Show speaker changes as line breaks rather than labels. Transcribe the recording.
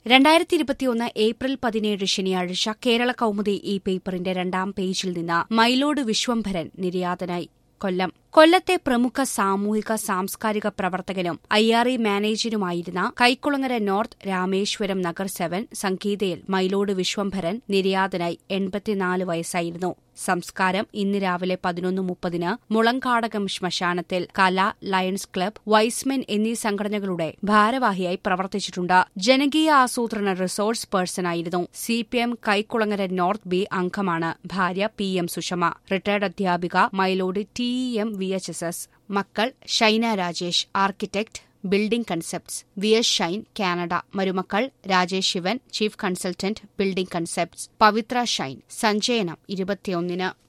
രണ്ടായിരത്തി ഇരുപത്തിയൊന്ന് ഏപ്രിൽ പതിനേഴ് ശനിയാഴ്ച കേരള കൗമുദി ഈ പേപ്പറിന്റെ രണ്ടാം പേജിൽ നിന്ന് മയിലോട് വിശ്വംഭരൻ നിര്യാതനായി കൊല്ലം കൊല്ലത്തെ പ്രമുഖ സാമൂഹിക സാംസ്കാരിക പ്രവർത്തകനും ഐ ആർ ഇ മാനേജരുമായിരുന്ന കൈക്കുളങ്ങര നോർത്ത് രാമേശ്വരം നഗർ സെവൻ സംഗീതയിൽ മയിലോട് വിശ്വംഭരൻ നിര്യാതനായി എൺപത്തിനാല് വയസ്സായിരുന്നു സംസ്കാരം ഇന്ന് രാവിലെ പതിനൊന്ന് മുപ്പതിന് മുളങ്കാടകം ശ്മശാനത്തിൽ കല ലയൺസ് ക്ലബ് വൈസ്മെൻ എന്നീ സംഘടനകളുടെ ഭാരവാഹിയായി പ്രവർത്തിച്ചിട്ടുണ്ട് ജനകീയ ആസൂത്രണ റിസോഴ്സ് പേഴ്സണായിരുന്നു C P M Kaikulangara north B അംഗമാണ് ഭാര്യ പി എം സുഷമ റിട്ടയർഡ് അധ്യാപിക Mayilode T M V H S S മക്കൾ Shaina Rajesh architect building concepts V S Shine Canada മരുമക്കൾ Rajesh Sivan chief consultant building concepts Pavithra Shine സഞ്ചയനം ഇരുപത്തിയൊന്നിന്